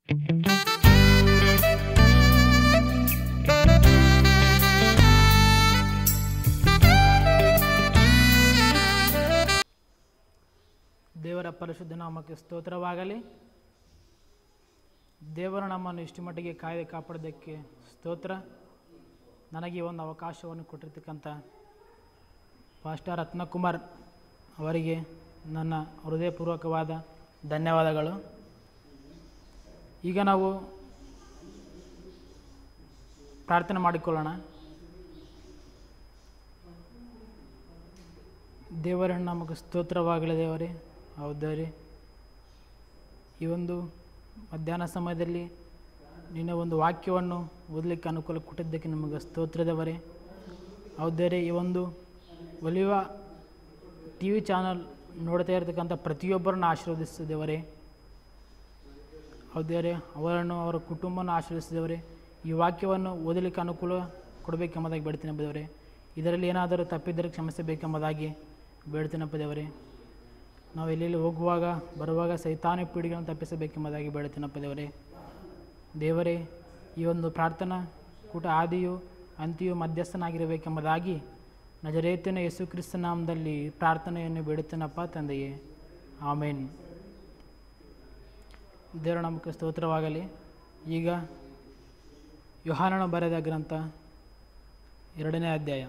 ದೇವರ ಪರಿಶುದ್ಧ ನಾಮಕ್ಕೆ ಸ್ತೋತ್ರವಾಗಲಿ ದೇವರು ನಮ್ಮನ್ನು ಇಷ್ಟು ಮಟ್ಟಿಗೆ ಕಾಯ್ದೆ ಕಾಪಾಡೋದಕ್ಕೆ ಸ್ತೋತ್ರ ನನಗೆ ಈ ಒಂದು ಅವಕಾಶವನ್ನು ಕೊಟ್ಟಿರ್ತಕ್ಕಂಥ ಪಾಸ್ಟರ್ ರತ್ನಕುಮಾರ್ ಅವರಿಗೆ ನನ್ನ ಹೃದಯಪೂರ್ವಕವಾದ ಧನ್ಯವಾದಗಳು ಈಗ ನಾವು ಪ್ರಾರ್ಥನೆ ಮಾಡಿಕೊಳ್ಳೋಣ ದೇವರ ನಮಗೆ ಸ್ತೋತ್ರವಾಗಲಿ ದೇವರೇ ಹೌದಾ ರೀ ಈ ಒಂದು ಮಧ್ಯಾಹ್ನ ಸಮಯದಲ್ಲಿ ನಿನ್ನ ಒಂದು ವಾಕ್ಯವನ್ನು ಓದಲಿಕ್ಕೆ ಅನುಕೂಲ ಕೊಟ್ಟಿದ್ದಕ್ಕೆ ನಿಮಗೆ ಸ್ತೋತ್ರದವರೇ ಹೌದೇ ಈ ಒಂದು ಒಲಿಯುವ ಟಿ ವಿ ಚಾನಲ್ ನೋಡ್ತಾ ಇರತಕ್ಕಂಥ ಪ್ರತಿಯೊಬ್ಬರನ್ನು ಆಶೀರ್ವದಿಸಿದವರೇ ಹೌದೇ ಅವರನ್ನು ಅವರ ಕುಟುಂಬವನ್ನು ಆಶೀರ್ವದಿಸಿದವರೇ ಈ ವಾಕ್ಯವನ್ನು ಓದಲಿಕ್ಕೆ ಅನುಕೂಲ ಕೊಡಬೇಕೆಂಬುದಾಗಿ ಬೇಡ್ತೀನಿ ಎಂಬುದವರೇ ಇದರಲ್ಲಿ ಏನಾದರೂ ತಪ್ಪಿದ್ದರೆ ಕ್ಷಮಿಸಬೇಕೆಂಬುದಾಗಿ ಬೇಡ್ತೀನಪ್ಪ ದೇವರೇ ನಾವು ಎಲ್ಲೆಲ್ಲಿ ಹೋಗುವಾಗ ಬರುವಾಗ ಸೈತಾನ ಪೀಡಿಗಳನ್ನು ತಪ್ಪಿಸಬೇಕೆಂಬುದಾಗಿ ಬೇಡ್ತೀನಪ್ಪ ದೇವರೇ ದೇವರೇ ಈ ಒಂದು ಪ್ರಾರ್ಥನಾ ಕೂಟ ಆದಿಯು ಅಂತ್ಯು ಮಧ್ಯಸ್ಥನಾಗಿರಬೇಕೆಂಬುದಾಗಿ ನಜರೇತಿನ ಯೇಸು ಕ್ರಿಸ್ತ ನಾಮದಲ್ಲಿ ಪ್ರಾರ್ಥನೆಯನ್ನು ಬೇಡುತ್ತೇನಪ್ಪ ತಂದೆಯೇ ಆಮೇನ್ ದೇವರ ನಮಗೆ ಸ್ತೋತ್ರವಾಗಲಿ ಈಗ ಯೋಹಾನನ ಬರೆದ ಗ್ರಂಥ ಎರಡನೇ ಅಧ್ಯಾಯ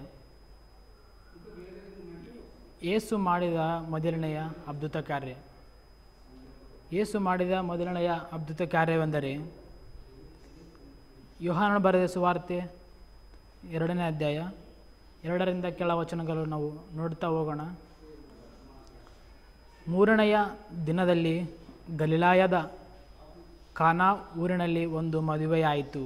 ಏಸು ಮಾಡಿದ ಮೊದಲನೆಯ ಅದ್ಭುತ ಕಾರ್ಯ ಏಸು ಮಾಡಿದ ಮೊದಲನೆಯ ಅದ್ಭುತ ಕಾರ್ಯವೆಂದರೆ ಯೋಹಾನನ ಬರೆದ ಸುವಾರ್ತೆ ಎರಡನೇ ಅಧ್ಯಾಯ ಎರಡರಿಂದ ಕೆಳ ವಚನಗಳು ನಾವು ನೋಡ್ತಾ ಹೋಗೋಣ ಮೂರನೆಯ ದಿನದಲ್ಲಿ ಗಲಿಲಾಯದ ಖಾನಾ ಊರಿನಲ್ಲಿ ಒಂದು ಮದುವೆಯಾಯಿತು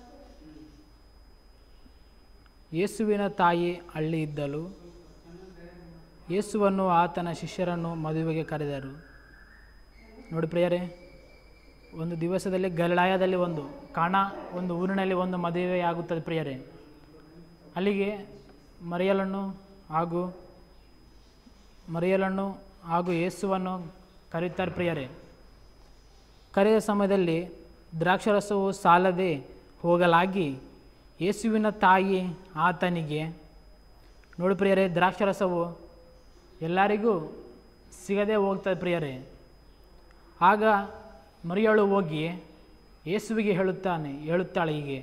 ಯೇಸುವಿನ ತಾಯಿ ಹಳ್ಳಿ ಇದ್ದಲು ಯೇಸುವನ್ನು ಆತನ ಶಿಷ್ಯರನ್ನು ಮದುವೆಗೆ ಕರೆದರು ನೋಡಿ ಪ್ರಿಯರೇ ಒಂದು ದಿವಸದಲ್ಲಿ ಗಲಿಲಾಯದಲ್ಲಿ ಒಂದು ಕಾಣ ಒಂದು ಊರಿನಲ್ಲಿ ಒಂದು ಮದುವೆಯಾಗುತ್ತದೆ ಪ್ರಿಯರೇ ಅಲ್ಲಿಗೆ ಮರಿಯಲನ್ನು ಹಾಗೂ ಮರಿಯಲನ್ನು ಹಾಗೂ ಯೇಸುವನ್ನು ಕರೆಯುತ್ತಾರೆ ಪ್ರಿಯರೇ ಕರೆಯ ಸಮಯದಲ್ಲಿ ದ್ರಾಕ್ಷರಸವು ಸಾಲದೆ ಹೋಗಲಾಗಿ ಯೇಸುವಿನ ತಾಯಿ ಆತನಿಗೆ ನೋಡಿ ಪ್ರಿಯರೇ ದ್ರಾಕ್ಷರಸವು ಎಲ್ಲರಿಗೂ ಸಿಗದೆ ಹೋಗ್ತದೆ ಪ್ರಿಯರೇ ಆಗ ಮರಿಯಳು ಹೋಗಿ ಯೇಸುವಿಗೆ ಹೇಳುತ್ತಾನೆ ಹೇಳುತ್ತಾಳೆ ಹೀಗೆ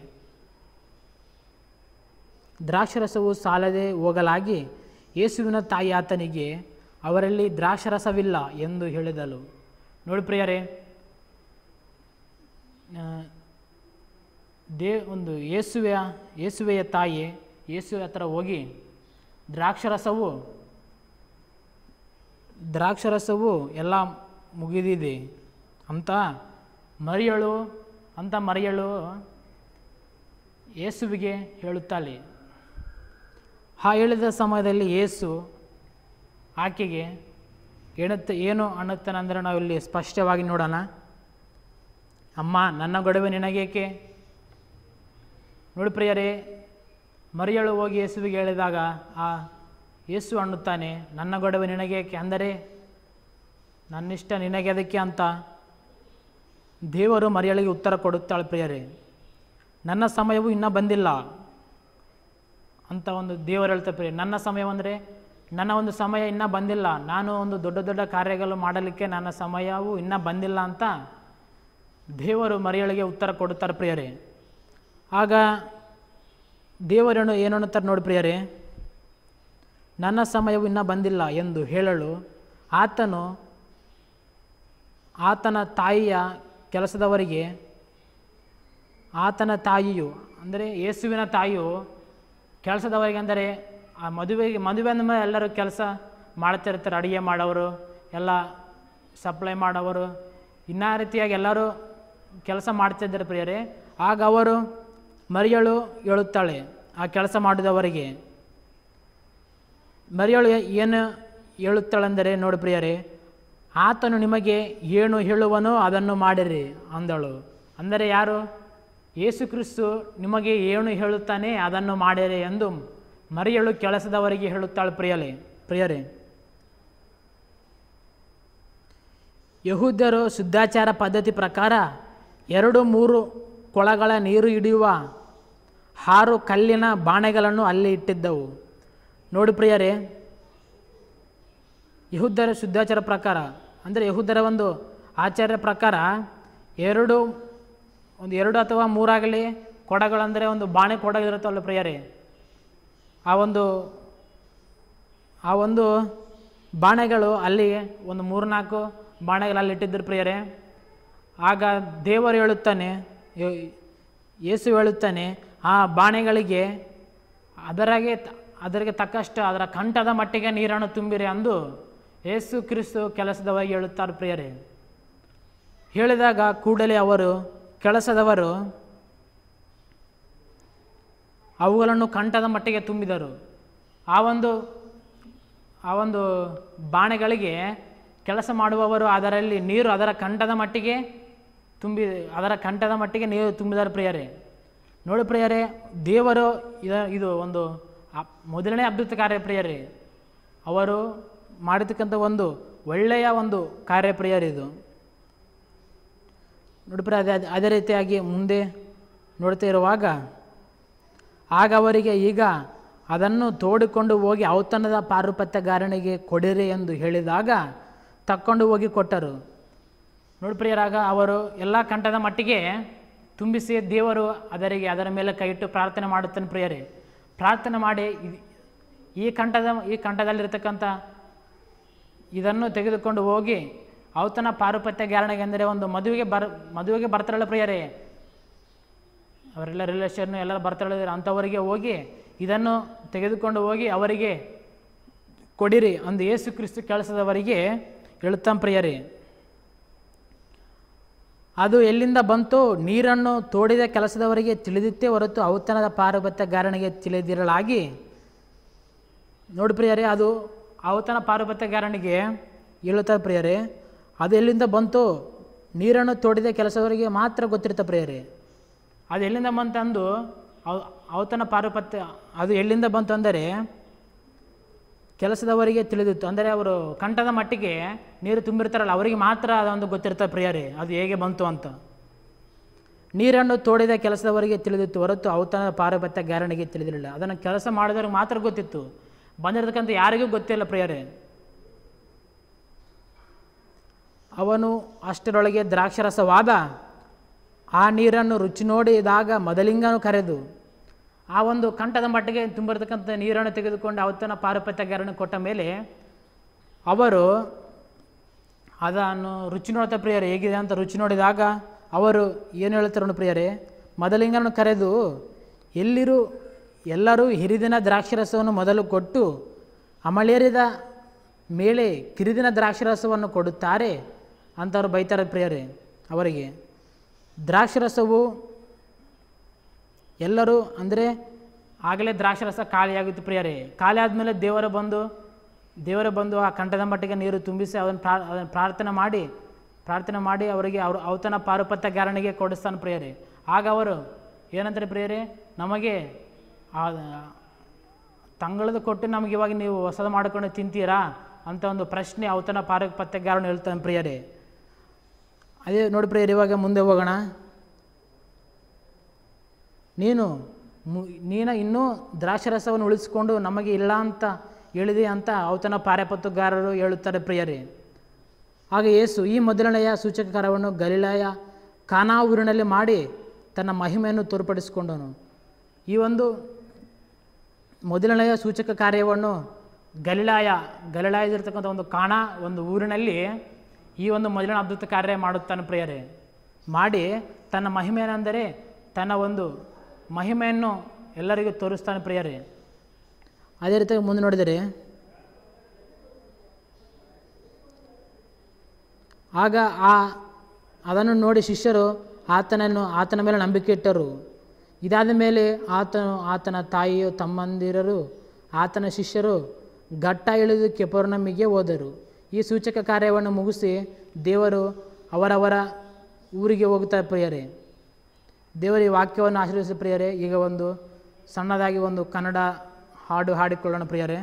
ದ್ರಾಕ್ಷರಸವು ಸಾಲದೆ ಹೋಗಲಾಗಿ ಯೇಸುವಿನ ತಾಯಿ ಆತನಿಗೆ ಅವರಲ್ಲಿ ದ್ರಾಕ್ಷರಸವಿಲ್ಲ ಎಂದು ಹೇಳಿದಳು ನೋಡಿ ಪ್ರಿಯರೇ ಆ, ದೇ ಒಂದು ಯೇಸುವೆಯ ಯೇಸುವೆಯ ತಾಯಿ ಯೇಸುವೆ ಹತ್ರ ಹೋಗಿ ದ್ರಾಕ್ಷರಸವು ದ್ರಾಕ್ಷರಸವು ಎಲ್ಲ ಮುಗಿದಿದೆ ಅಂತ ಮರಿಯಳು ಅಂತ ಮರಿಯಳು ಯೇಸುವಿಗೆ ಹೇಳುತ್ತಾಳೆ ಆ ಹೇಳಿದ ಸಮಯದಲ್ಲಿ ಯೇಸು ಆಕೆಗೆ ಹೇಳುತ್ತೆ ಏನು ಅನ್ನುತ್ತಾನಂದರೆ ನಾವು ಇಲ್ಲಿ ಸ್ಪಷ್ಟವಾಗಿ ನೋಡೋಣ ಅಮ್ಮ ನನ್ನ ಗೊಡವೆ ನಿನಗೇಕೆ ನೋಡಿ ಪ್ರಿಯರೇ ಮರಿಯಳು ಹೋಗಿ ಯೇಸುವಿಗೆ ಹೇಳಿದಾಗ ಆ ಯೇಸು ಅನ್ನುತ್ತಾನೆ ನನ್ನ ಗೊಡವೆ ನಿನಗೇಕೆ ಅಂದರೆ ನನ್ನಿಷ್ಟ ನಿನಗೆ ಅದಕ್ಕೆ ಅಂತ ದೇವರು ಮರಿಯಳಿಗೆ ಉತ್ತರ ಕೊಡುತ್ತಾಳೆ ಪ್ರಿಯರೇ ನನ್ನ ಸಮಯವು ಇನ್ನೂ ಬಂದಿಲ್ಲ ಅಂತ ಒಂದು ದೇವರು ಹೇಳ್ತಾ ಪ್ರಿಯ ನನ್ನ ಸಮಯವಂದರೆ ನನ್ನ ಒಂದು ಸಮಯ ಇನ್ನೂ ಬಂದಿಲ್ಲ ನಾನು ಒಂದು ದೊಡ್ಡ ದೊಡ್ಡ ಕಾರ್ಯಗಳು ಮಾಡಲಿಕ್ಕೆ ನನ್ನ ಸಮಯವು ಇನ್ನೂ ಬಂದಿಲ್ಲ ಅಂತ ದೇವರು ಮರಿಯಳಿಗೆ ಉತ್ತರ ಕೊಡುತ್ತಾರೆ ಪ್ರಿಯರೇ ಆಗ ದೇವರನ್ನು ಏನು ಅನ್ನುತ್ತಾರೆ ನೋಡಿ ಪ್ರಿಯರೇ ನನ್ನ ಸಮಯವು ಇನ್ನೂ ಬಂದಿಲ್ಲ ಎಂದು ಹೇಳಲು ಆತನು ಆತನ ತಾಯಿಯ ಕೆಲಸದವರಿಗೆ ಆತನ ತಾಯಿಯು ಅಂದರೆ ಯೇಸುವಿನ ತಾಯಿಯು ಕೆಲಸದವರಿಗೆ ಅಂದರೆ ಆ ಮದುವೆಗೆ ಮದುವೆ ಅಂದಮೇಲೆ ಎಲ್ಲರೂ ಕೆಲಸ ಮಾಡ್ತಿರ್ತಾರೆ ಅಡುಗೆ ಮಾಡೋರು ಎಲ್ಲ ಸಪ್ಲೈ ಮಾಡೋವರು ಇನ್ನಾ ರೀತಿಯಾಗಿ ಎಲ್ಲರೂ ಕೆಲಸ ಮಾಡ್ತಿದ್ದಾರೆ ಪ್ರಿಯರೇ ಆಗ ಅವರು ಮರಿಯಳು ಹೇಳುತ್ತಾಳೆ ಆ ಕೆಲಸ ಮಾಡಿದವರಿಗೆ ಮರಿಯಳು ಏನು ಹೇಳುತ್ತಾಳೆಂದರೆ ನೋಡಿ ಪ್ರಿಯರೇ ಆತನು ನಿಮಗೆ ಏನು ಹೇಳುವನೋ ಅದನ್ನು ಮಾಡಿರಿ ಅಂದಳು ಅಂದರೆ ಯಾರು ಯೇಸು ಕ್ರಿಸ್ತು ನಿಮಗೆ ಏನು ಹೇಳುತ್ತಾನೆ ಅದನ್ನು ಮಾಡಿರಿ ಎಂದು ಮರಿಯಳು ಕೆಲಸದವರಿಗೆ ಹೇಳುತ್ತಾಳೆ ಪ್ರಿಯಲೇ ಪ್ರಿಯರೇ ಯಹೂದ್ಯರು ಶುದ್ಧಾಚಾರ ಪದ್ಧತಿ ಪ್ರಕಾರ ಎರಡು ಮೂರು ಕೊಳಗಳ ನೀರು ಹಿಡಿಯುವ ಆರು ಕಲ್ಲಿನ ಬಾಣೆಗಳನ್ನು ಅಲ್ಲಿ ಇಟ್ಟಿದ್ದವು ನೋಡಿ ಪ್ರಿಯರೇ ಯಹುದ್ದರ ಶುದ್ಧಾಚಾರ ಪ್ರಕಾರ ಅಂದರೆ ಯಹುದ್ದರ ಒಂದು ಆಚಾರ್ಯ ಪ್ರಕಾರ ಎರಡು ಒಂದು ಎರಡು ಅಥವಾ ಮೂರಾಗಲಿ ಕೊಡಗಳಂದರೆ ಒಂದು ಬಾಣೆ ಕೊಡಗಿರುತ್ತಲ್ಲ ಪ್ರಿಯರೇ ಆ ಒಂದು ಆ ಒಂದು ಬಾಣೆಗಳು ಅಲ್ಲಿ ಒಂದು ಮೂರ್ನಾಲ್ಕು ಬಾಣೆಗಳು ಅಲ್ಲಿ ಇಟ್ಟಿದ್ದರು ಪ್ರಿಯರೇ ಆಗ ದೇವರು ಹೇಳುತ್ತಾನೆ ಯೇ- ಯೇಸು ಹೇಳುತ್ತಾನೆ ಆ ಬಾಣೆಗಳಿಗೆ ಅದರಾಗೆ ತ- ಅದರಿಗೆ ತಕ್ಕಷ್ಟು ಅದರ ಕಂಠದ ಮಟ್ಟಿಗೆ ನೀರನ್ನು ತುಂಬಿರಿ ಅಂದು ಯೇಸು ಕ್ರಿಸ್ತು ಕೆಲಸದವಾಗಿ ಹೇಳುತ್ತಾರೆ ಪ್ರಿಯರೇ ಹೇಳಿದಾಗ ಕೂಡಲೇ ಅವರು ಕೆಲಸದವರು ಅವುಗಳನ್ನು ಕಂಠದ ಮಟ್ಟಿಗೆ ತುಂಬಿದರು ಆ ಒಂದು ಆ ಒಂದು ಬಾಣೆಗಳಿಗೆ ಕೆಲಸ ಮಾಡುವವರು ಅದರಲ್ಲಿ ನೀರು ಅದರ ಕಂಠದ ಮಟ್ಟಿಗೆ ತುಂಬಿ ಅದರ ಕಂಠದ ಮಟ್ಟಿಗೆ ನೀರು ತುಂಬಿದ್ದಾರೆ ಪ್ರಿಯರೇ ನೋಡಿ ಪ್ರಿಯರೇ ದೇವರು ಇದ ಇದು ಒಂದು ಅ- ಮೊದಲನೇ ಅದ್ಭುತ ಕಾರ್ಯ ಪ್ರಿಯರೇ ಅವರು ಮಾಡಿರ್ತಕ್ಕಂಥ ಒಂದು ಒಳ್ಳೆಯ ಒಂದು ಕಾರ್ಯ ಪ್ರಿಯರಿದು ನೋಡಿ ಪ್ರಿಯ ಅದೇ ಅದೇ ರೀತಿಯಾಗಿ ಮುಂದೆ ನೋಡ್ತಾ ಇರುವಾಗ ಆಗ ಅವರಿಗೆ ಈಗ ಅದನ್ನು ತೋಡಿಕೊಂಡು ಹೋಗಿ ಔತಣದ ಪಾರುಪತ್ಯಗಾರನಿಗೆ ಕೊಡಿರಿ ಎಂದು ಹೇಳಿದಾಗ ತಕ್ಕೊಂಡು ಹೋಗಿ ಕೊಟ್ಟರು ನೋಡಿ ಪ್ರಿಯರಾಗ ಅವರು ಎಲ್ಲ ಕಂಠದ ಮಟ್ಟಿಗೆ ತುಂಬಿಸಿ ದೇವರು ಅದರಿಗೆ ಅದರ ಮೇಲೆ ಕೈ ಇಟ್ಟು ಪ್ರಾರ್ಥನೆ ಮಾಡುತ್ತಾನೆ ಪ್ರಿಯರೇ ಪ್ರಾರ್ಥನೆ ಮಾಡಿ ಇದ್- ಈ ಕಂಠದ ಈ ಕಂಠದಲ್ಲಿರ್ತಕ್ಕಂಥ ಇದನ್ನು ತೆಗೆದುಕೊಂಡು ಹೋಗಿ ಔತಣ ಪಾರುಪತ್ಯಗಾರನಿಗೆ ಅಂದರೆ ಒಂದು ಮದುವೆಗೆ ಬರ್ ಮದುವೆಗೆ ಬರ್ತಾರಲ್ಲ ಪ್ರಿಯರೇ ಅವರೆಲ್ಲ ರಿಲೇಷನ್ ಎಲ್ಲರೂ ಬರ್ತಾಳೆ ಅಂಥವರಿಗೆ ಹೋಗಿ ಇದನ್ನು ತೆಗೆದುಕೊಂಡು ಹೋಗಿ ಅವರಿಗೆ ಕೊಡಿರಿ ಅಂದು ಯೇಸು ಕ್ರಿಸ್ತು ಕೆಲಸದವರಿಗೆ ಹೇಳುತ್ತಾಂ ಪ್ರಿಯರೇ ಅದು ಎಲ್ಲಿಂದ ಬಂತು ನೀರನ್ನು ತೋಡಿದ ಕೆಲಸದವರಿಗೆ ತಿಳಿದಿತ್ತೇ ಹೊರತು ಔತಣದ ಪಾರುಬತ್ಯಗಾರನಿಗೆ ತಿಳಿದಿರಲಾಗಿ ನೋಡಿ ಪ್ರಿಯರೇ ಅದು ಔತಣ ಪಾರುಬತ್ಯಗಾರನಿಗೆ ಹೇಳುತ್ತಾರೆ ಪ್ರಿಯರೇ ಅದು ಎಲ್ಲಿಂದ ಬಂತು ನೀರನ್ನು ತೋಡಿದ ಕೆಲಸದವರಿಗೆ ಮಾತ್ರ ಗೊತ್ತಿರುತ್ತೆ ಪ್ರಿಯರೇ ಅದು ಎಲ್ಲಿಂದ ಬಂತಂದು ಅವ್ ಔತಣ ಪಾರುಪತ್ಯ ಅದು ಎಲ್ಲಿಂದ ಬಂತು ಅಂದರೆ ಕೆಲಸದವರಿಗೆ ತಿಳಿದಿತ್ತು ಅಂದರೆ ಅವರು ಕಂಠದ ಮಟ್ಟಿಗೆ ನೀರು ತುಂಬಿರ್ತಾರಲ್ಲ ಅವರಿಗೆ ಮಾತ್ರ ಅದೊಂದು ಗೊತ್ತಿರ್ತದೆ ಪ್ರಿಯರೇ ಅದು ಹೇಗೆ ಬಂತು ಅಂತ ನೀರನ್ನು ತೋಡಿದ ಕೆಲಸದವರಿಗೆ ತಿಳಿದಿತ್ತು ಹೊರತು ಔತಣ ಪಾರುಪತ್ಯ ಗ್ಯಾರಣಿಗೆ ತಿಳಿದಿರಲಿಲ್ಲ ಅದನ್ನು ಕೆಲಸ ಮಾಡಿದವ್ರಿಗೆ ಮಾತ್ರ ಗೊತ್ತಿತ್ತು ಬಂದಿರತಕ್ಕಂಥ ಯಾರಿಗೂ ಗೊತ್ತಿಲ್ಲ ಪ್ರಿಯರೇ ಅವನು ಅಷ್ಟರೊಳಗೆ ದ್ರಾಕ್ಷರಸವಾದ ಆ ನೀರನ್ನು ರುಚಿ ನೋಡಿದಾಗ ಮೊದಲಿಂಗನು ಕರೆದು ಆ ಒಂದು ಕಂಠದ ಮಟ್ಟಿಗೆ ತುಂಬಿರ್ತಕ್ಕಂಥ ನೀರನ್ನು ತೆಗೆದುಕೊಂಡು ಅವತ್ತನ ಪಾರುಪತ್ಯಗಾರನ್ನು ಕೊಟ್ಟ ಮೇಲೆ ಅವರು ಅದನ್ನು ರುಚಿ ನೋಡ್ತಾ ಪ್ರಿಯರೇ ಹೇಗಿದೆ ಅಂತ ರುಚಿ ನೋಡಿದಾಗ ಅವರು ಏನು ಹೇಳ್ತಾರೆ ನೋಡಿ ಪ್ರಿಯರೇ ಮೊದಲಿಂಗನನ್ನು ಕರೆದು ಎಲ್ಲಿರು ಎಲ್ಲರೂ ಹಿರಿದಿನ ದ್ರಾಕ್ಷರಸವನ್ನು ಮೊದಲು ಕೊಟ್ಟು ಅಮಳೇರಿದ ಮೇಲೆ ಕಿರಿದಿನ ದ್ರಾಕ್ಷರಸವನ್ನು ಕೊಡುತ್ತಾರೆ ಅಂತವ್ರು ಬೈತಾರೆ ಪ್ರಿಯರೇ ಅವರಿಗೆ ದ್ರಾಕ್ಷರಸವು ಎಲ್ಲರೂ ಅಂದರೆ ಆಗಲೇ ದ್ರಾಕ್ಷರಸ ಖಾಲಿಯಾಗಿತ್ತು ಪ್ರಿಯರೇ ಖಾಲಿ ಆದಮೇಲೆ ದೇವರು ಬಂದು ದೇವರು ಬಂದು ಆ ಕಂಠದ ಮಟ್ಟಿಗೆ ನೀರು ತುಂಬಿಸಿ ಅದನ್ನು ಪ್ರಾ ಅದನ್ನು ಪ್ರಾರ್ಥನೆ ಮಾಡಿ ಪ್ರಾರ್ಥನೆ ಮಾಡಿ ಅವರಿಗೆ ಅವರು ಔತಣ ಪಾರುಪತ್ಯಗಾರನಿಗೆ ಕೊಡಿಸ್ತಾನೆ ಪ್ರಿಯರೇ ಆಗ ಅವರು ಏನಂತಾರೆ ಪ್ರಿಯರೇ ನಮಗೆ ಆ ತಂಗಳದ ಕೊಟ್ಟು ನಮಗೆ ಇವಾಗ ನೀವು ಹೊಸದು ಮಾಡಿಕೊಂಡು ತಿಂತೀರಾ ಅಂತ ಒಂದು ಪ್ರಶ್ನೆ ಔತಣ ಪಾರುಪತ್ಯಗಾರನು ಹೇಳ್ತಾನೆ ಪ್ರಿಯರೇ ಅದೇ ನೋಡಿ ಪ್ರಿಯರೇ ಇವಾಗ ಮುಂದೆ ಹೋಗೋಣ ನೀನು ಮು ನೀನು ಇನ್ನೂ ದ್ರಾಕ್ಷರಸವನ್ನು ಉಳಿಸಿಕೊಂಡು ನಮಗೆ ಇಲ್ಲ ಅಂತ ಹೇಳಿದೆ ಅಂತ ಔತಣ ಪಾರಪತ್ತುಗಾರರು ಹೇಳುತ್ತಾರೆ ಪ್ರಿಯರೇ ಆಗ ಯೇಸು ಈ ಮೊದಲನೆಯ ಸೂಚಕ ಕಾರ್ಯವನ್ನು ಗಲಿಲಾಯ ಕಾನಾ ಊರಿನಲ್ಲಿ ಮಾಡಿ ತನ್ನ ಮಹಿಮೆಯನ್ನು ತೋರ್ಪಡಿಸಿಕೊಂಡನು ಈ ಒಂದು ಮೊದಲನೆಯ ಸೂಚಕ ಕಾರ್ಯವನ್ನು ಗಲಿಲಾಯ ಗಲಿಲಾಯದಿರ್ತಕ್ಕಂಥ ಒಂದು ಕಾಣ ಒಂದು ಊರಿನಲ್ಲಿ ಈ ಒಂದು ಮೊದಲನೇ ಅದ್ಭುತ ಕಾರ್ಯ ಮಾಡುತ್ತಾನೆ ಪ್ರಿಯರೇ ಮಾಡಿ ತನ್ನ ಮಹಿಮೆ ಏನೆಂದರೆ ತನ್ನ ಒಂದು ಮಹಿಮೆಯನ್ನು ಎಲ್ಲರಿಗೂ ತೋರಿಸ್ತಾನೆ ಪ್ರಿಯರೇ ಅದೇ ರೀತಿ ಮುಂದೆ ನೋಡಿದರೆ ಆಗ ಆ ಅದನ್ನು ನೋಡಿ ಶಿಷ್ಯರು ಆತನನ್ನು ಆತನ ಮೇಲೆ ನಂಬಿಕೆ ಇಟ್ಟರು ಇದಾದ ಮೇಲೆ ಆತನು ಆತನ ತಾಯಿಯು ತಮ್ಮಂದಿರರು ಆತನ ಶಿಷ್ಯರು ಘಟ್ಟ ಇಳಿದು ಕೆಪರ್ನಮಿಗೆ ಹೋದರು ಈ ಸೂಚಕ ಕಾರ್ಯವನ್ನು ಮುಗಿಸಿ ದೇವರು ಅವರವರ ಊರಿಗೆ ಹೋಗುತ್ತಾರೆ ಪ್ರಿಯರೇ ದೇವರ ಈ ವಾಕ್ಯವನ್ನು ಆಶೀರ್ವದಿಸಿ ಪ್ರಿಯರೇ ಈಗ ಒಂದು ಸಣ್ಣದಾಗಿ ಒಂದು ಕನ್ನಡ ಹಾಡು ಹಾಡಿಕೊಳ್ಳೋಣ ಪ್ರಿಯರೇ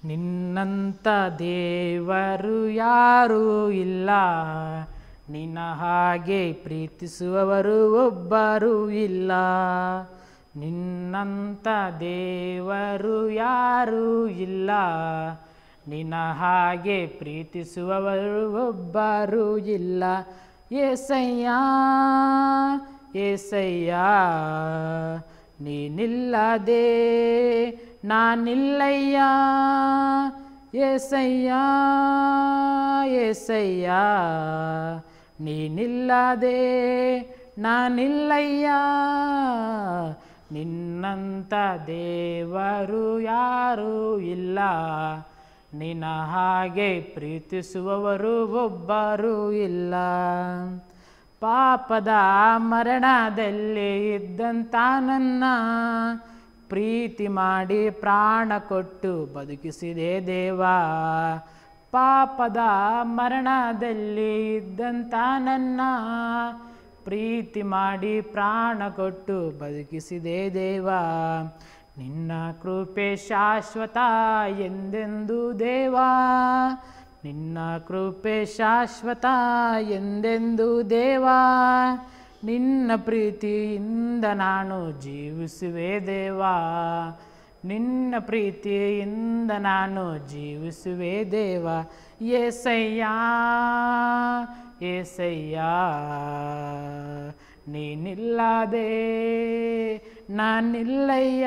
ನಿನ್ನಂಥ ದೇವರು ಯಾರೂ ಇಲ್ಲ ನಿನ್ನ ಹಾಗೆ ಪ್ರೀತಿಸುವವರು ಒಬ್ಬರೂ ಇಲ್ಲ ನಿನ್ನಂಥ ದೇವರು ಯಾರೂ ಇಲ್ಲ ನಿನ್ನ ಹಾಗೆ ಪ್ರೀತಿಸುವವರು ಒಬ್ಬರೂ ಇಲ್ಲ ಏಸಯ್ಯ ಏಸಯ್ಯ ನೀನಿಲ್ಲದೆ ನಾನಿಲ್ಲಯ್ಯ ಏಸಯ್ಯ ಏಸಯ್ಯ ನೀನಿಲ್ಲದೆ ನಾನಿಲ್ಲಯ್ಯ ನಿನ್ನಂಥ ದೇವರು ಯಾರೂ ಇಲ್ಲ ನಿನ್ನ ಹಾಗೆ ಪ್ರೀತಿಸುವವರು ಒಬ್ಬರೂ ಇಲ್ಲ ಪಾಪದ ಮರಣದಲ್ಲಿ ಇದ್ದಂಥ ನನ್ನ ಪ್ರೀತಿ ಮಾಡಿ ಪ್ರಾಣ ಕೊಟ್ಟು ಬದುಕಿಸಿದೆ ದೇವ ಪಾಪದ ಮರಣದಲ್ಲಿ ಇದ್ದಂಥ ನನ್ನ ಪ್ರೀತಿ ಮಾಡಿ ಪ್ರಾಣ ಕೊಟ್ಟು ಬದುಕಿಸಿದೆ ದೇವ ನಿನ್ನ ಕೃಪೆ ಶಾಶ್ವತ ಎಂದೆಂದು ದೇವಾ ನಿನ್ನ ಕೃಪೆ ಶಾಶ್ವತ ಎಂದೆಂದು ದೇವಾ ನಿನ್ನ ಪ್ರೀತಿಯಿಂದ ನಾನು ಜೀವಿಸುವೆ ದೇವಾ ನಿನ್ನ ಪ್ರೀತಿಯಿಂದ ನಾನು ಜೀವಿಸುವೆ ದೇವ ಏಸಯ್ಯ ಏಸಯ್ಯ ನೀನಿಲ್ಲದೆ ನಾನಿಲ್ಲಯ್ಯ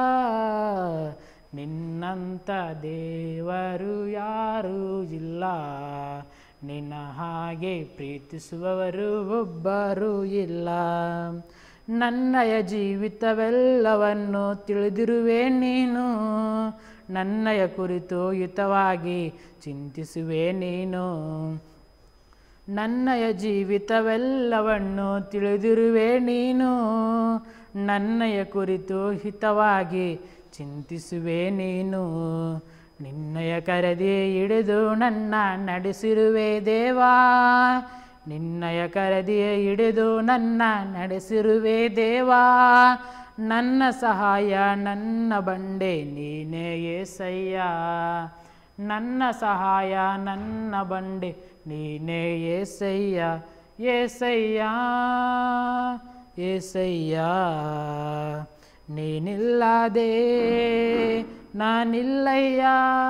ನಿನ್ನಂಥ ದೇವರು ಯಾರೂ ಇಲ್ಲ ನಿನ್ನ ಹಾಗೆ ಪ್ರೀತಿಸುವವರು ಒಬ್ಬರೂ ಇಲ್ಲ ನನ್ನಯ ಜೀವಿತವೆಲ್ಲವನ್ನು ತಿಳಿದಿರುವೆ ನೀನು ನನ್ನಯ ಕುರಿತು ಹಿತವಾಗಿ ಚಿಂತಿಸುವೆ ನೀನು ನನ್ನಯ ಜೀವಿತವೆಲ್ಲವನ್ನು ತಿಳಿದಿರುವೆ ನೀನು ನನ್ನಯ ಕುರಿತು ಹಿತವಾಗಿ ಚಿಂತಿಸುವೆ ನೀನು ನಿನ್ನಯ ಕರೆದಿ ಹಿಡಿದು ನನ್ನ ನಡೆಸಿರುವೆ ದೇವಾ ನಿನ್ನಯ ಕರೆದಿ ಹಿಡಿದು ನನ್ನ ನಡೆಸಿರುವೆ ದೇವಾ ನನ್ನ ಸಹಾಯ ನನ್ನ ಬಂಡೆ ನೀನೇ ಏಸಯ್ಯ ನನ್ನ ಸಹಾಯ ನನ್ನ ಬಂಡೆ ನೀನೇ ಏಸಯ್ಯ ಏಸಯ್ಯ ಏಸಯ್ಯ ನೀನಿಲ್ಲದೆ ನಾನಿಲ್ಲಯ್ಯ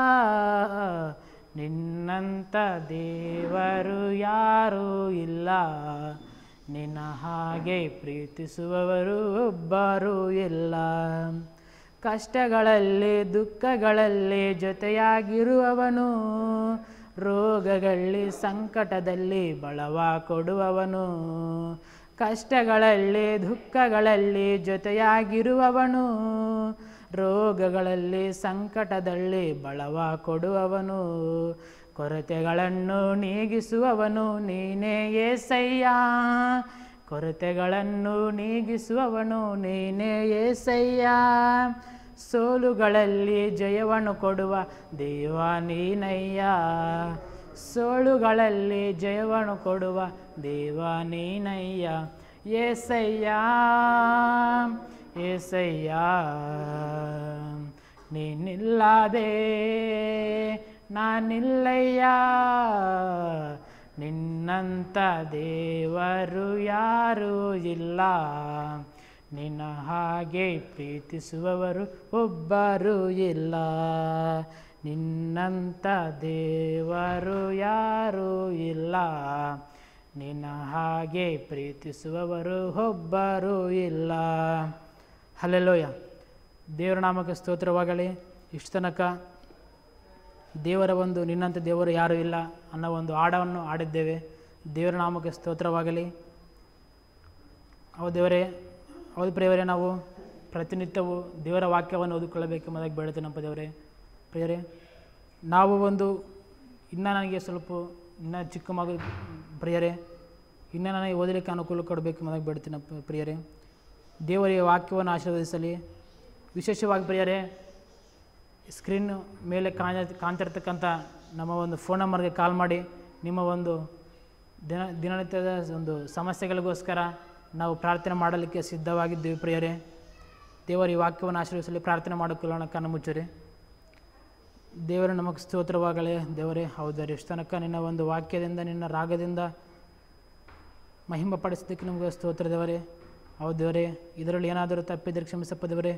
ನಿನ್ನಂಥ ದೇವರು ಯಾರೂ ಇಲ್ಲ ನಿನ್ನ ಹಾಗೆ ಪ್ರೀತಿಸುವವರು ಒಬ್ಬರೂ ಇಲ್ಲ ಕಷ್ಟಗಳಲ್ಲಿ ದುಃಖಗಳಲ್ಲಿ ಜೊತೆಯಾಗಿರುವವನು ರೋಗಗಳಲ್ಲಿ ಸಂಕಟದಲ್ಲಿ ಬಳವ ಕೊಡುವವನು ಕಷ್ಟಗಳಲ್ಲಿ ದುಃಖಗಳಲ್ಲಿ ಜೊತೆಯಾಗಿರುವವನು ರೋಗಗಳಲ್ಲಿ ಸಂಕಟದಲ್ಲಿ ಬಳವ ಕೊಡುವವನು ಕೊರತೆಗಳನ್ನು ನೀಗಿಸುವವನು ನೀನೇ ಏಸಯ್ಯ ಕೊರತೆಗಳನ್ನು ನೀಗಿಸುವವನು ನೀನೇ ಏಸಯ್ಯ ಸೋಲುಗಳಲ್ಲಿ ಜಯವನ್ನು ಕೊಡುವ ದೇವ ನೀನಯ್ಯ ಸೋಲುಗಳಲ್ಲಿ ಜಯವನ್ನು ಕೊಡುವ ದೇವ ನೀನಯ್ಯ ಏಸಯ್ಯ ಏಸಯ್ಯ ನೀನಿಲ್ಲದೆ ನಾನಿಲ್ಲಯ್ಯ ನಿನ್ನಂಥ ದೇವರು ಯಾರೂ ಇಲ್ಲ ನಿನ್ನ ಹಾಗೆ ಪ್ರೀತಿಸುವವರು ಒಬ್ಬರೂ ಇಲ್ಲ ನಿನ್ನಂಥ ದೇವರು ಯಾರೂ ಇಲ್ಲ ನಿನ್ನ ಹಾಗೆ ಪ್ರೀತಿಸುವವರು ಒಬ್ಬರೂ ಇಲ್ಲ ಹಲ್ಲೆಲೋಯ ದೇವರ ನಾಮಕ್ಕೆ ಸ್ತೋತ್ರವಾಗಲಿ ಇಷ್ಟು ತನಕ ದೇವರ ಒಂದು ನಿನ್ನಂಥ ದೇವರು ಯಾರೂ ಇಲ್ಲ ಅನ್ನೋ ಒಂದು ಹಾಡವನ್ನು ಆಡಿದ್ದೇವೆ ದೇವರ ನಾಮಕ್ಕೆ ಸ್ತೋತ್ರವಾಗಲಿ ಹೌದು ದೇವರೇ ಹೌದು ಪ್ರಿಯವರೇ ನಾವು ಪ್ರತಿನಿತ್ಯವೂ ದೇವರ ವಾಕ್ಯವನ್ನು ಓದಿಕೊಳ್ಳಬೇಕೆಂಬುದಾಗಿ ಬೇಡುತ್ತೇನಪ್ಪ ದೇವರೇ ಪ್ರಿಯರೇ ನಾವು ಒಂದು ಇನ್ನೂ ನನಗೆ ಸ್ವಲ್ಪ ಇನ್ನೂ ಚಿಕ್ಕ ಮಗು ಪ್ರಿಯರೇ ಇನ್ನೂ ನನಗೆ ಓದಲಿಕ್ಕೆ ಅನುಕೂಲ ಕೊಡಬೇಕೆಂಬುದಾಗಿ ಬೇಡ್ತೀನಪ್ಪ ಪ್ರಿಯರೇ ದೇವರ ಈ ವಾಕ್ಯವನ್ನು ಆಶೀರ್ವದಿಸಲಿ ವಿಶೇಷವಾಗಿ ಪ್ರಿಯರೇ ಸ್ಕ್ರೀನ್ ಮೇಲೆ ಕಾಣ ಕಾಣ್ತಿರ್ತಕ್ಕಂಥ ನಮ್ಮ ಒಂದು ಫೋನ್ ನಂಬರ್ಗೆ ಕಾಲ್ ಮಾಡಿ ನಿಮ್ಮ ಒಂದು ದಿನ ದಿನನಿತ್ಯದ ಒಂದು ಸಮಸ್ಯೆಗಳಿಗೋಸ್ಕರ ನಾವು ಪ್ರಾರ್ಥನೆ ಮಾಡಲಿಕ್ಕೆ ಸಿದ್ಧವಾಗಿದ್ದೀವಿ ಪ್ರಿಯರೇ ದೇವರ ಈ ವಾಕ್ಯವನ್ನು ಆಶೀರ್ವಿಸಲಿ ಪ್ರಾರ್ಥನೆ ಮಾಡಿಕೊಳ್ಳೋಣ ಕಣ್ಣು ಮುಚ್ಚರಿ ದೇವರ ನಮಗೆ ಸ್ತೋತ್ರವಾಗಲೇ ದೇವರೇ ಹೌದರಿ ಇಷ್ಟು ತನಕ ನಿನ್ನ ಒಂದು ವಾಕ್ಯದಿಂದ ನಿನ್ನ ರಾಗದಿಂದ ಮಹಿಮ ಪಡಿಸೋದಕ್ಕೆ ನಿಮಗೆ ಸ್ತೋತ್ರ ದೇವರೇ ಹೌದು ದೇವರೇ ಇದರಲ್ಲಿ ಏನಾದರೂ ತಪ್ಪಿದ್ರೆ ಕ್ಷಮಿಸಪ್ಪ ದೇವರೇ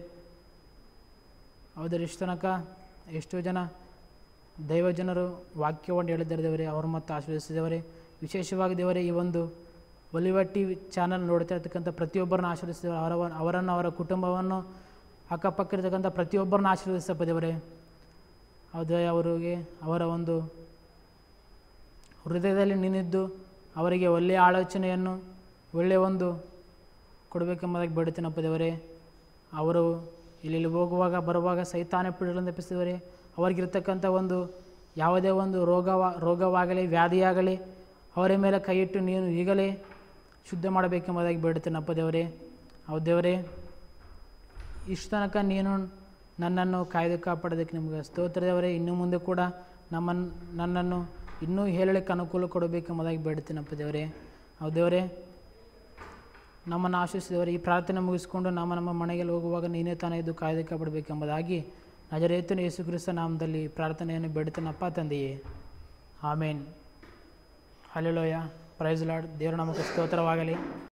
ಹೌದರಿ ಇಷ್ಟು ತನಕ ಎಷ್ಟೋ ಜನ ದೈವಜನರು ವಾಕ್ಯವನ್ನು ಹೇಳಿದ್ದಾರೆ ದೇವರೇ ಅವರು ಮತ್ತು ಆಶೀರ್ವದಿಸಿದವರೇ ವಿಶೇಷವಾಗಿ ದೇವರೇ ಈ ಒಂದು ಒಲಿವ ಟಿ ವಿ ಚಾನಲ್ ನೋಡ್ತಾ ಇರ್ತಕ್ಕಂಥ ಪ್ರತಿಯೊಬ್ಬರನ್ನ ಆಶೀರ್ವದಿಸಿದವರು ಅವರ ಅವರನ್ನು ಅವರ ಕುಟುಂಬವನ್ನು ಅಕ್ಕಪಕ್ಕ ಇರತಕ್ಕಂಥ ಪ್ರತಿಯೊಬ್ಬರನ್ನ ಆಶೀರ್ವದಿಸಪ್ಪ ದೇವರೇ ಹೌದು ಅವರಿಗೆ ಅವರ ಒಂದು ಹೃದಯದಲ್ಲಿ ನಿನ್ನಿದ್ದು ಅವರಿಗೆ ಒಳ್ಳೆಯ ಆಲೋಚನೆಯನ್ನು ಒಳ್ಳೆಯ ಒಂದು ಕೊಡಬೇಕೆಂಬುದಾಗಿ ಬೇಡುತ್ತೇನಪ್ಪ ದೇವರೇ ಅವರು ಇಲ್ಲಿ ಹೋಗುವಾಗ ಬರುವಾಗ ಸೈತಾನ ಪೀಡಗಳನ್ನು ತಪ್ಪಿಸಿದವರೇ ಅವರಿಗಿರ್ತಕ್ಕಂಥ ಒಂದು ಯಾವುದೇ ಒಂದು ರೋಗವ ರೋಗವಾಗಲಿ ವ್ಯಾಧಿಯಾಗಲಿ ಅವರ ಮೇಲೆ ಕೈ ಇಟ್ಟು ನೀನು ಈಗಲೇ ಶುದ್ಧ ಮಾಡಬೇಕೆಂಬುದಾಗಿ ಬೇಡುತ್ತೇನಪ್ಪ ದೇವರೇ ಹೌದು ದೇವರೇ ಇಷ್ಟು ತನಕ ನೀನು ನನ್ನನ್ನು ಕಾಯ್ದು ಕಾಪಾಡೋದಕ್ಕೆ ನಿಮಗೆ ಸ್ತೋತ್ರ ದೇವರೇ ಇನ್ನು ಮುಂದೆ ಕೂಡ ನಮ್ಮನ್ನು ನನ್ನನ್ನು ಇನ್ನೂ ಹೇಳಲಿಕ್ಕೆ ಅನುಕೂಲ ಕೊಡಬೇಕೆಂಬುದಾಗಿ ಬೇಡ್ತೀನಪ್ಪ ದೇವರೇ ಹೌದು ದೇವರೇ ನಮ್ಮನ್ನು ಆಶಿಸಿದವರು ಈ ಪ್ರಾರ್ಥನೆ ಮುಗಿಸ್ಕೊಂಡು ನಮ್ಮ ನಮ್ಮ ಮನೆಗೆ ಹೋಗುವಾಗ ನೀನೇ ತಾನೇ ಇದು ಕಾಯ್ದು ಕಾಪಾಡಬೇಕೆಂಬುದಾಗಿ ನಜರೇತನ ಯೇಸು ಕ್ರಿಸ್ತ ನಾಮದಲ್ಲಿ ಪ್ರಾರ್ಥನೆಯನ್ನು ಬೇಡ್ತೇನಪ್ಪ ತಂದೆಯೇ ಆಮೇನ್ ಹಲೋಯ ಪ್ರೈಸ್ ಲಾರ್ಡ್ ದೇವರು ನಮಗೆ ಸ್ತೋತ್ರವಾಗಲಿ